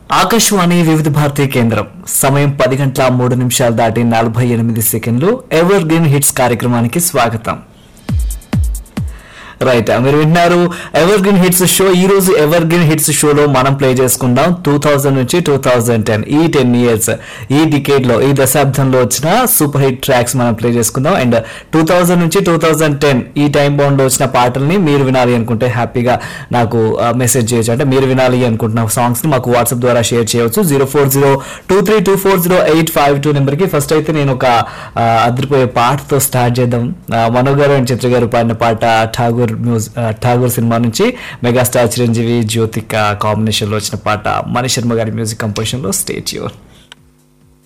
ఆకాశవాణి వివిధ భారతి కేంద్రం సమయం పది గంటల మూడు నిమిషాలు దాటి నలభై ఎనిమిది సెకండ్లు ఎవర్ గ్రీన్ హిట్స్ కార్యక్రమానికి స్వాగతం రైట్ మీరు వింటున్నారు ఎవర్ గ్రీన్ హిట్స్ షో ఈ రోజు ఎవర్ గ్రీన్ హిట్స్ షోలో మనం ప్లే చేసుకుందాం టూ థౌజండ్ నుంచి టూ థౌజండ్ టెన్ ఈ టెన్ ఇయర్స్ ఈ డికేడ్ లో ఈ దశాబ్దంలో వచ్చిన సూపర్ హిట్ ట్రాక్స్ మనం ప్లే చేసుకుందాం అండ్ టూ థౌజండ్ నుంచి టూ థౌజండ్ టెన్ ఈ టైం బౌండ్ లో వచ్చిన పాటల్ని మీరు వినాలి అనుకుంటే హ్యాపీగా నాకు మెసేజ్ చేయొచ్చు అంటే మీరు వినాలి అనుకుంటున్న సాంగ్స్ ని మాకు వాట్సాప్ ద్వారా షేర్ చేయొచ్చు zero four zero two three two four zero eight five two number కి ఫస్ట్ అయితే నేను ఒక ఆ, అదిరిపోయే పాటతో స్టార్ట్ చేద్దాం ఆ, మనో గారు అండ్ చిత్ర గారు పాడిన పాట ఠాగూర్ మ్యూజిక్ ఠాగూర్ సినిమా నుంచి మెగాస్టార్ చిరంజీవి జ్యోతిక కాంబినేషన్ లో వచ్చిన పాట మణి శర్మ గారి మ్యూజిక్ కంపోజిషన్ లో స్టేట్ యూర్